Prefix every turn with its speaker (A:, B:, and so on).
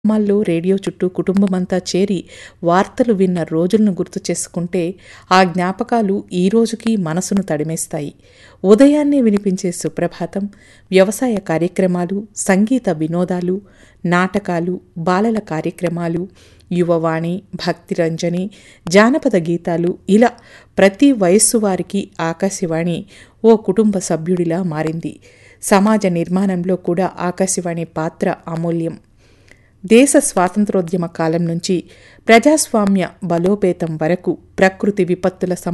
A: గ్రామాల్లో రేడియో చుట్టూ కుటుంబమంతా చేరి వార్తలు విన్న రోజులను గుర్తు చేసుకుంటే ఆ జ్ఞాపకాలు ఈ రోజుకి మనసును తడిమేస్తాయి ఉదయాన్నే వినిపించే సుప్రభాతం వ్యవసాయ కార్యక్రమాలు సంగీత వినోదాలు నాటకాలు బాలల కార్యక్రమాలు యువవాణి భక్తిరంజని జానపద గీతాలు ఇలా ప్రతి వయస్సు వారికి ఆకాశవాణి ఓ కుటుంబ సభ్యుడిలా మారింది సమాజ నిర్మాణంలో కూడా ఆకాశవాణి పాత్ర అమూల్యం దేశ స్వాతంత్రోద్యమ కాలం నుంచి ప్రజాస్వామ్య బలోపేతం వరకు ప్రకృతి విపత్తుల